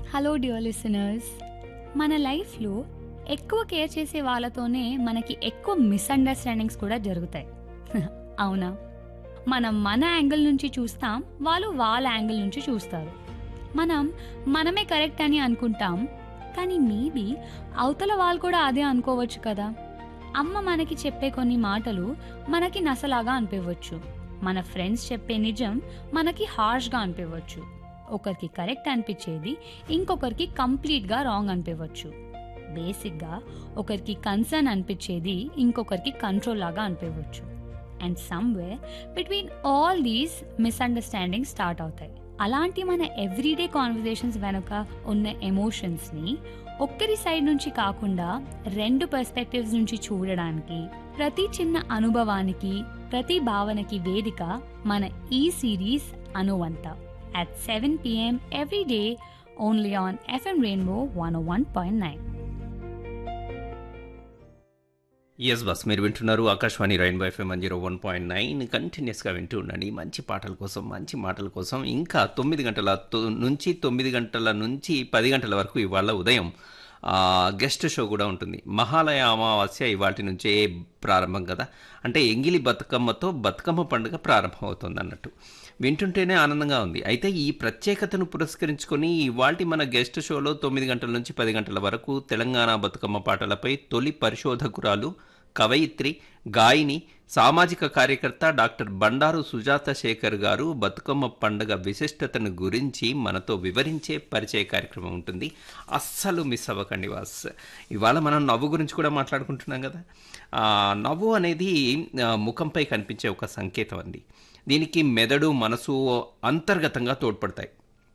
Hello dear listeners మన లైఫ్లో ఎక్కువ కేర్ చేసే వాళ్ళతోనే మనకి ఎక్కువ మిస్అండర్స్టాండింగ్స్ కూడా జరుగుతాయి అవునా మనం మన యాంగిల్ నుంచి చూస్తాం వాళ్ళు వాళ్ళ యాంగిల్ నుంచి చూస్తారు మనం మనమే కరెక్ట్ అని అనుకుంటాం కానీ మేబీ అవతల వాళ్ళు కూడా అదే అనుకోవచ్చు కదా అమ్మ మనకి చెప్పే కొన్ని మాటలు మనకి నసలాగా అనిపించవచ్చు మన ఫ్రెండ్స్ చెప్పే నిజం మనకి హార్ష్గా అనిపించవచ్చు ఒకరికి కరెక్ట్ అనిపించేది ఇంకొకరికి కంప్లీట్గా రాంగ్ అనిపించవచ్చు బేసిక్గా ఒకరికి కన్సర్న్ అనిపించేది ఇంకొకరికి కంట్రోల్ లాగా అనిపించవచ్చు and somewhere between all these misunderstanding start అవుతాయి అలాంటి మన ఎవ్రీడే కాన్వర్జేషన్స్ వెనుక ఉన్న ఎమోషన్స్ని ఒక్కరి సైడ్ నుంచి కాకుండా రెండు పర్స్పెక్టివ్స్ నుంచి చూడడానికి ప్రతి చిన్న అనుభవానికి ప్రతి భావనకి వేదిక మన ఈ సిరీస్ అనువంత at 7 p.m. every day only on FM Rainbow 101.9. ఎస్ బస్ మీరు వింటున్నారు Akashvani rainbow FM one zero one point nine కంటిన్యూస్గా వింటూ ఉండండి మంచి పాటల కోసం మంచి మాటల కోసం ఇంకా తొమ్మిది గంటల తొ- నుంచి తొమ్మిది గంటల నుంచి పది గంటల వరకు ఇవాళ ఉదయం ఆ, గెస్ట్ షో కూడా ఉంటుంది మహాలయ అమావాస్య ఇవాటి నుంచే ప్రారంభం కదా అంటే ఎంగిలి బతుకమ్మతో బతుకమ్మ పండుగ ప్రారంభం అవుతుంది అన్నట్టు వింటుంటేనే ఆనందంగా ఉంది అయితే ఈ ప్రత్యేకతను పురస్కరించుకొని ఇవాల్టి మన గెస్ట్ షోలో తొమ్మిది గంటల నుంచి పది గంటల వరకు తెలంగాణ బతుకమ్మ పాటలపై తొలి పరిశోధకురాలు కవయిత్రి గాయని సామాజిక కార్యకర్త డాక్టర్ బండారు సుజాత శేఖర్ గారు బతుకమ్మ పండుగ విశిష్టతను గురించి మనతో వివరించే పరిచయ కార్యక్రమం ఉంటుంది అస్సలు మిస్ అవ్వకండి వాస్ ఇవాళ మనం నవ్వు గురించి కూడా మాట్లాడుకుంటున్నాం కదా ఆ, నవ్వు అనేది ఆ, ముఖంపై కనిపించే ఒక సంకేతం అండి దీనికి మెదడు మనసు అంతర్గతంగా తోడ్పడతాయి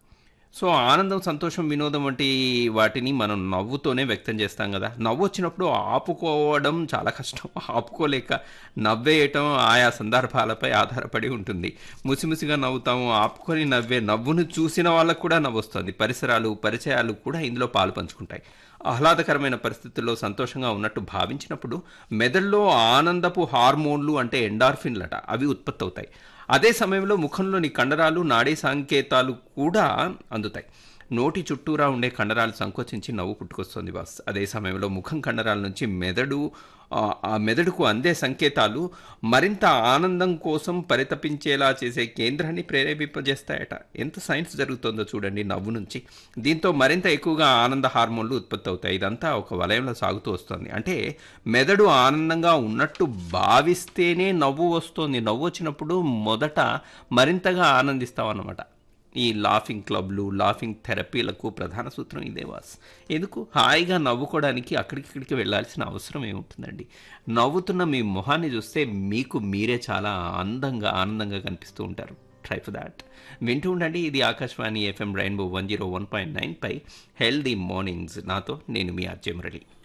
సో ఆనందం సంతోషం వినోదం వంటి వాటిని మనం నవ్వుతోనే వ్యక్తం చేస్తాం కదా నవ్వు వచ్చినప్పుడు ఆపుకోవడం చాలా కష్టం ఆపుకోలేక నవ్వేయటం ఆయా సందర్భాలపై ఆధారపడి ఉంటుంది ముసిముసిగా నవ్వుతాము ఆపుకొని నవ్వే నవ్వును చూసిన వాళ్ళకు కూడా నవ్వొస్తుంది పరిసరాలు పరిచయాలు కూడా ఇందులో పాలు పంచుకుంటాయి ఆహ్లాదకరమైన పరిస్థితుల్లో సంతోషంగా ఉన్నట్టు భావించినప్పుడు మెదడులో ఆనందపు హార్మోన్లు అంటే ఎండార్ఫిన్లట అవి ఉత్పత్తి అవుతాయి అదే సమయంలో ముఖంలోని కండరాలు నాడీ సంకేతాలు కూడా అందుతాయి నోటి చుట్టూరా ఉండే కండరాలు సంకోచించి నవ్వు పుట్టుకొస్తుంది బాస్ అదే సమయంలో ముఖం కండరాల నుంచి మెదడు ఆ, ఆ మెదడుకు అందే సంకేతాలు మరింత ఆనందం కోసం పరితపించేలా చేసే కేంద్రాన్ని ప్రేరేపింపజేస్తాయట ఎంత సైన్స్ జరుగుతుందో చూడండి నవ్వు నుంచి దీంతో మరింత ఎక్కువగా ఆనంద హార్మోన్లు ఉత్పత్తి అవుతాయి ఇదంతా ఒక వలయంలో సాగుతూ వస్తుంది అంటే మెదడు ఆనందంగా ఉన్నట్టు భావిస్తేనే నవ్వు వస్తుంది నవ్వు వచ్చినప్పుడు మొదట మరింతగా ఆనందిస్తాం అన్నమాట ఈ లాఫింగ్ క్లబ్లు లాఫింగ్ థెరపీలకు ప్రధాన సూత్రం ఇదే వాస్ ఎందుకు హాయిగా నవ్వుకోవడానికి అక్కడికిక్కడికి వెళ్ళాల్సిన అవసరం ఏముంటుందండి నవ్వుతున్న మీ మొహాన్ని చూస్తే మీకు మీరే చాలా అందంగా ఆనందంగా కనిపిస్తూ ఉంటారు ట్రై ఫర్ దాట్ వింటూ ఉండండి ఇది Akashvani FM rainbow one zero one point nine పై హెల్దీ మార్నింగ్స్ నాతో నేను మీ ఆర్జే మురళి